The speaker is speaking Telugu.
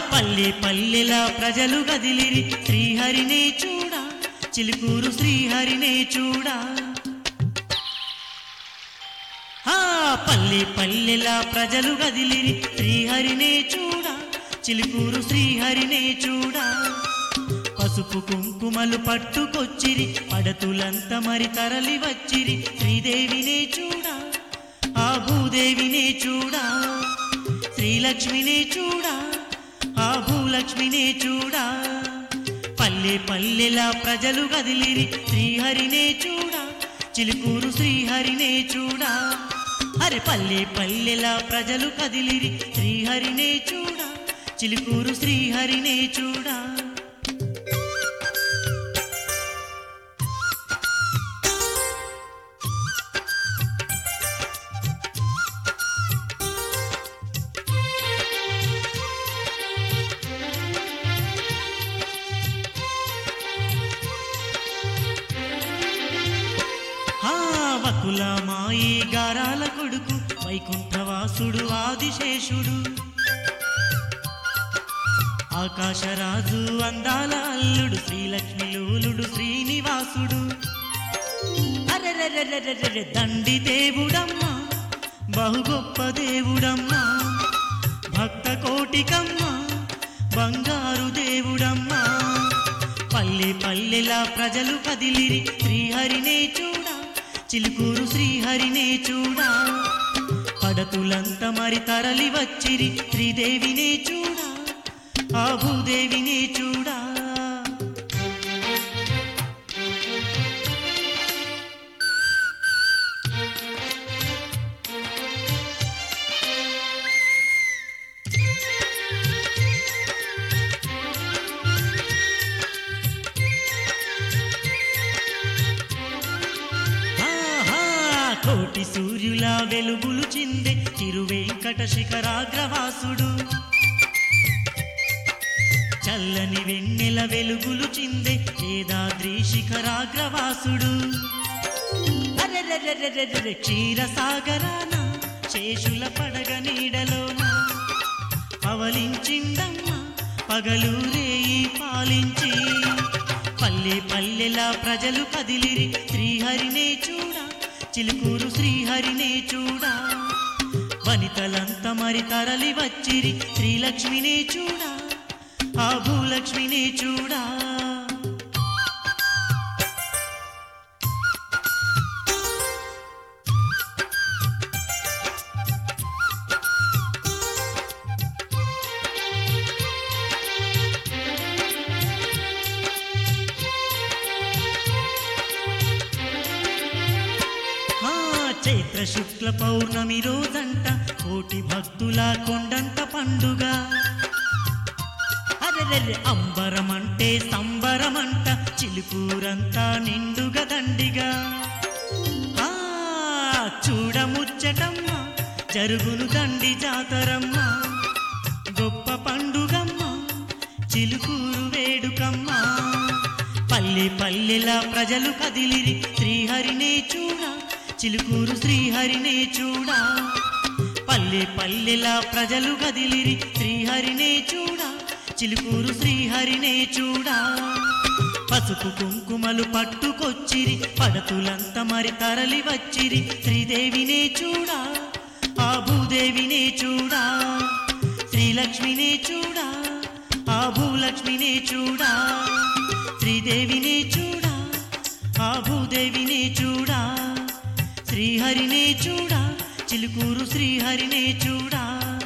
పల్లె పల్లెలా ప్రజలు గదిలిరి శ్రీహరినే చూడా చిలుకూరు శ్రీహరినే చూడా ఆ పల్లె పల్లెలా ప్రజలు గదిలిరి శ్రీహరినే చూడా చిలుకూరు శ్రీహరినే చూడా పసుపు కుంకుమలు పట్టుకొచ్చిరి పడతులంత మరి తరలి వచ్చిరి శ్రీదేవినే చూడా ఆ భూదేవినే చూడా శ్రీలక్ష్మినే చూడా ఆ భూలక్ష్మినే చూడా పల్లె పల్లెలా ప్రజలు గదిలిరి శ్రీహరినే చూడా చిలుకూరు శ్రీహరినే చూడా అరే పల్లె పల్లెలా ప్రజలు కదిలిరి శ్రీహరినే చూడా చిలుకూరు శ్రీహరినే చూడా ఆ వకుల మాయి గారాల కొడుకు వైకుంఠవాసుడు ఆదిశేషుడు ఆకాశరాజు అందాల అల్లుడు శ్రీలక్ష్మి లోలుడు శ్రీనివాసుడు అరెరెరెరెరెరె దండి దేవుడమ్మా బహు గొప్ప దేవుడమ్మా భక్త కోటికమ్మ బంగారు దేవుడమ్మా పల్లె పల్లెలా ప్రజలు కదిలిరి శ్రీహరినే చూడా చిలుకూరు శ్రీహరినే చూడా పడతులంత మరి తరలి వచ్చిరి శ్రీదేవినే చూడా ఆ భూదేవినే చూడా ఆహా, కోటి సూర్యుల వెలుగులు చిందే తిరువేంకట శిఖరాగ్రవాసుడు చల్లని వెన్నెల వెలుగులు చిందే వేదాద్రి శిఖరాగ్రవాసుడు అరెరెరెరెరెరె క్షీరసాగరాన శేషుల పడగ నీడలోన పవలించిందమ్మ పగలు రేయి పాలించి పల్లె పల్లెలా ప్రజలు కదిలిరి శ్రీహరినే చూడా చిలుకూరు శ్రీహరినే చూడా వనితలంత మరి తరలి వచ్చిరి శ్రీలక్ష్మినే చూడా ఆ భూలక్ష్మినే చూడా ఆ చైత్ర శుక్ల పౌర్ణమి రోజంట కోటి భక్తుల కొండంత పండుగ అరెరెరె అంబరమంటే సంబరమంట చిలుకూరంతా నిండుగా దండిగా ఆ చూడముచ్చటమ్మ జరుగును దండి జాతరమ్మ గొప్ప పండుగమ్మ చిలుకూరు వేడుకమ్మ పల్లె పల్లెలా ప్రజలు కదిలిరి శ్రీహరినే చూడా చిలుకూరు శ్రీహరినే చూడా పల్లె పల్లెలా ప్రజలు కదిలిరి శ్రీహరినే చూడా చిలుకూరు శ్రీహరినే చూడా పసుపు కుంకుమలు పట్టుకొచ్చిరి పడతులంత మరి తరలి వచ్చిరి శ్రీదేవినే చూడా ఆ భూదేవినే చూడా శ్రీలక్ష్మినే చూడా ఆ భూలక్ష్మినే చూడా శ్రీదేవినే చూడా ఆ భూదేవినే చూడా శ్రీహరినే చూడా చిలుకూరు శ్రీహరినే చూడా